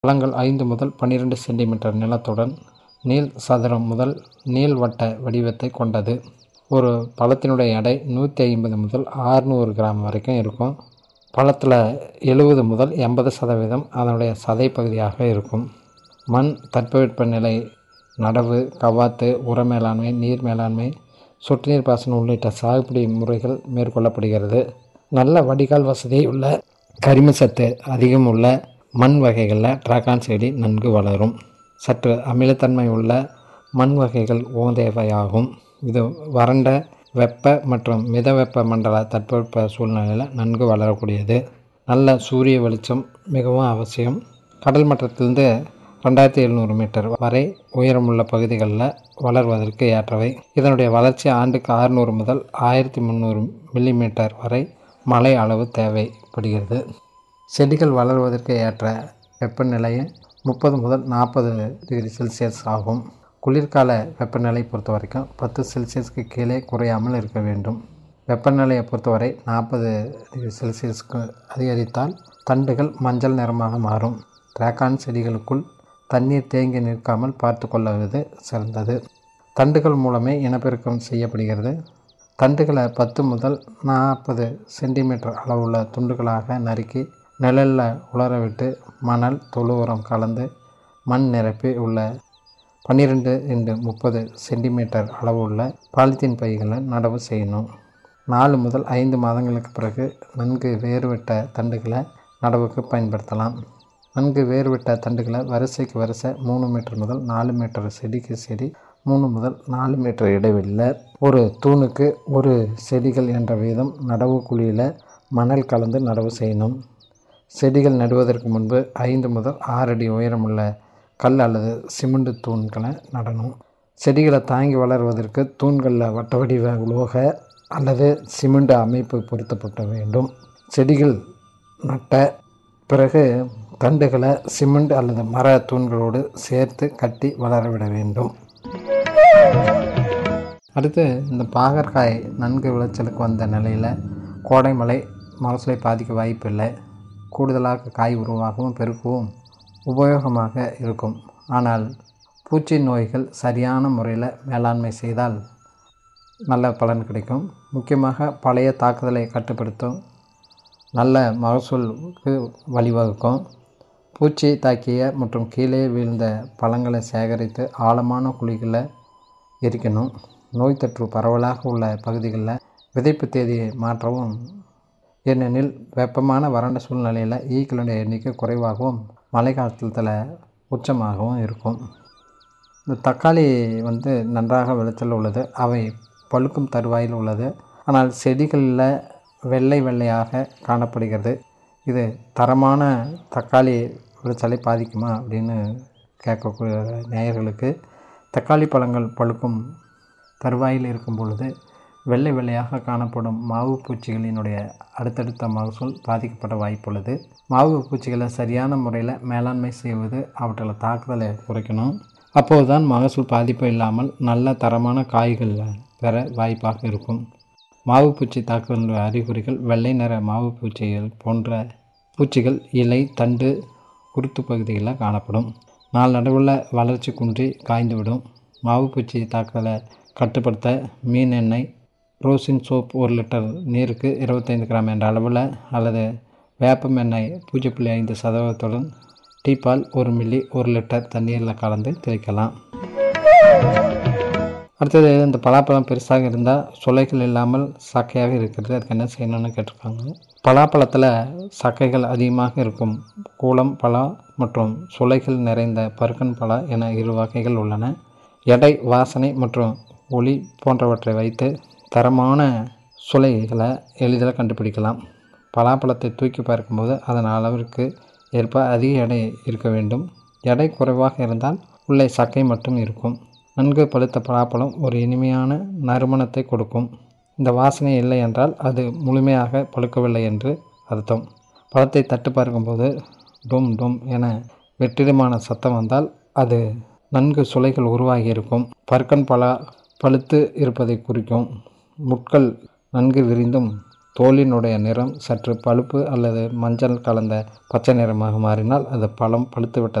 பழங்கள் ஐந்து முதல் பன்னிரெண்டு சென்டிமீட்டர் நீளத்துடன் நீள் சதுரம் முதல் நீள்வட்ட வடிவத்தை கொண்டது ஒரு பழத்தினுடைய எடை நூற்றி ஐம்பது முதல் ஆறுநூறு கிராம் வரைக்கும் இருக்கும் பழத்தில் எழுபது முதல் எண்பது சதவீதம் அதனுடைய சதை பகுதியாக இருக்கும் மண் தட்பவெப்பநிலை நடவு கவாத்து உர மேலாண்மை நீர் மேலாண்மை சொட்டு நீர் பாசனம் உள்ளிட்ட சாகுபடி முறைகள் மேற்கொள்ளப்படுகிறது நல்ல வடிகால் வசதி உள்ள கரிம சத்து அதிகம் உள்ள மண் வகைகளில் டிராகான் செடி நன்கு வளரும் சற்று அமிலத்தன்மை உள்ள மண் வகைகள் உகந்தவையாகும் இது வறண்ட வெப்ப மற்றும் மிதவெப்ப மண்டல தட்பவெப்ப சூழ்நிலையில் நன்கு வளரக்கூடியது நல்ல சூரிய வெளிச்சம் மிகவும் அவசியம் கடல் மட்டத்திலிருந்து ரெண்டாயிரத்தி எழுநூறு மீட்டர் வரை உயரமுள்ள பகுதிகளில் வளர்வதற்கு ஏற்றவை இதனுடைய வளர்ச்சி ஆண்டுக்கு அறுநூறு முதல் ஆயிரத்தி முந்நூறு மில்லிமீட்டர் வரை மழை அளவு தேவைப்படுகிறது செடிகள் வளர்வதற்கு ஏற்ற வெப்பநிலை முப்பது முதல் நாற்பது டிகிரி செல்சியஸ் ஆகும் குளிர்கால வெப்பநிலை பொறுத்த வரைக்கும் பத்து செல்சியஸ்க்கு கீழே குறையாமல் இருக்க வேண்டும் வெப்பநிலையை பொறுத்தவரை நாற்பது டிகிரி செல்சியஸ்க்கு அதிகரித்தால் தண்டுகள் மஞ்சள் நிறமாக மாறும் டிராகான் செடிகளுக்குள் தண்ணீர் தேங்கி நிற்காமல் பார்த்து கொள்வது சிறந்தது தண்டுகள் மூலமே இனப்பெருக்கம் செய்யப்படுகிறது தண்டுகளை பத்து முதல் நாற்பது சென்டிமீட்டர் அளவுள்ள துண்டுகளாக நறுக்கி நிழலில் உலர விட்டு மணல் தொழு உரம் கலந்து மண் நிரப்பி உள்ள பன்னிரெண்டு இன்டு முப்பது சென்டிமீட்டர் அளவுள்ள பாலித்தீன் பைகளை நடவு செய்யணும் நாலு முதல் ஐந்து மாதங்களுக்கு பிறகு நன்கு வேறுவிட்ட தண்டுகளை நடவுக்கு பயன்படுத்தலாம் நன்கு வேறுவிட்ட தண்டுகளை வரிசைக்கு வரிசை மூணு மீட்டர் முதல் நாலு மீட்டர் செடிக்கு செடி மூணு முதல் நாலு மீட்டர் இடைவெளியில் ஒரு தூணுக்கு ஒரு செடிகள் என்ற வீதம் நடவு குழியில் மணல் கலந்து நடவு செய்யணும் செடிகள் நடுவதற்கு முன்பு ஐந்து முதல் ஆறு அடி உயரமுள்ள கல் அல்லது சிமெண்ட் தூண்களை நடணும் செடிகளை தாங்கி வளர்வதற்கு தூண்களில் வட்ட வடிவ உலோக அல்லது சிமெண்ட் அமைப்பு பொருத்தப்பட வேண்டும் செடிகள் நட்ட பிறகு தண்டுகளை சிமெண்ட் அல்லது மர தூண்களோடு சேர்த்து கட்டி வளரவிட வேண்டும் அடுத்து இந்த பாகற்காய் நன்கு விளைச்சலுக்கு வந்த நிலையில் கோடை மழை மகசூலை பாதிக்க வாய்ப்பில்லை கூடுதலாக காய் உருவாகவும் பெருக்கவும் உபயோகமாக இருக்கும் ஆனால் பூச்சி நோய்கள் சரியான முறையில் மேலாண்மை செய்தால் நல்ல பலன் கிடைக்கும் முக்கியமாக பழைய தாக்குதலை கட்டுப்படுத்தும் நல்ல மகசூலுக்கு வழிவகுக்கும் பூச்சி தாக்கிய மற்றும் கீழே வீழ்ந்த பழங்களை சேகரித்து ஆழமான குழிகளில் எரிக்கணும் நோய் தொற்று பரவலாக உள்ள பகுதிகளில் விதைப்பு தேதியை மாற்றவும் ஏனெனில் வெப்பமான வறண்ட சூழ்நிலையில் ஈக்களுடைய எண்ணிக்கை குறைவாகவும் மழை காலத்தில் உச்சமாகவும் இருக்கும் இந்த தக்காளி வந்து நன்றாக விளைச்சல் உள்ளது அவை பழுக்கும் தருவாயில் உள்ளது ஆனால் செடிகளில் வெள்ளை வெள்ளையாக காணப்படுகிறது இது தரமான தக்காளி விளைச்சலை பாதிக்குமா அப்படின்னு கேட்கக்கூடிய நேயர்களுக்கு தக்காளி பழங்கள் பழுக்கும் தருவாயில் இருக்கும் பொழுது வெள்ளை வெள்ளையாக காணப்படும் மாவு பூச்சிகளினுடைய அடுத்தடுத்த மகசூல் பாதிக்கப்பட வாய்ப்புள்ளது மாவு பூச்சிகளை சரியான முறையில் மேலாண்மை செய்வது அவற்றில் தாக்குதலை குறைக்கணும் அப்போது தான் மகசூல் பாதிப்பு இல்லாமல் நல்ல தரமான காய்கள் பெற வாய்ப்பாக இருக்கும் மாவு பூச்சி தாக்குதலுடைய அறிகுறிகள் வெள்ளை நிற மாவு பூச்சிகள் போன்ற பூச்சிகள் இலை தண்டு குருத்து பகுதிகளில் காணப்படும் நாள் நடுவில் வளர்ச்சி குன்றி காய்ந்துவிடும் மாவு பூச்சி தாக்குதலை கட்டுப்படுத்த மீன் எண்ணெய் ரோசின் சோப் ஒரு லிட்டர் நீருக்கு இருபத்தைந்து கிராம் என்ற அளவில் அல்லது வேப்பம் எண்ணெய் பூஜ்ஜியம் புள்ளி ஐந்து சதவீதத்துடன் டீப்பால் ஒரு மில்லி ஒரு லிட்டர் தண்ணீரில் கலந்து தெளிக்கலாம் அடுத்தது இந்த பலாப்பழம் பெருசாக இருந்தால் சுளைகள் இல்லாமல் சக்கையாக இருக்கிறது அதுக்கு என்ன செய்யணும்னு கேட்டிருக்காங்க பலாப்பழத்தில் சக்கைகள் அதிகமாக இருக்கும் கூலம் பலா மற்றும் சுளைகள் நிறைந்த பருக்கன் பலா என இரு வகைகள் உள்ளன எடை வாசனை மற்றும் ஒளி போன்றவற்றை வைத்து தரமான சுளைகளை எளிதில் கண்டுபிடிக்கலாம் பலாப்பழத்தை தூக்கி பார்க்கும்போது அதன் அளவிற்கு ஏற்ப அதிக எடை இருக்க வேண்டும் எடை குறைவாக இருந்தால் உள்ளே சக்கை மட்டும் இருக்கும் நன்கு பழுத்த பலாப்பழம் ஒரு இனிமையான நறுமணத்தை கொடுக்கும் இந்த வாசனை இல்லை என்றால் அது முழுமையாக பழுக்கவில்லை என்று அர்த்தம் பழத்தை தட்டு பார்க்கும்போது டொம் டொம் என வெற்றிடமான சத்தம் வந்தால் அது நன்கு சுளைகள் உருவாகி இருக்கும் பற்கன் பலா பழுத்து இருப்பதை குறிக்கும் முட்கள் நன்கு விரிந்தும் தோலினுடைய நிறம் சற்று பழுப்பு அல்லது மஞ்சள் கலந்த பச்சை நிறமாக மாறினால் அது பழம் பழுத்து விட்டது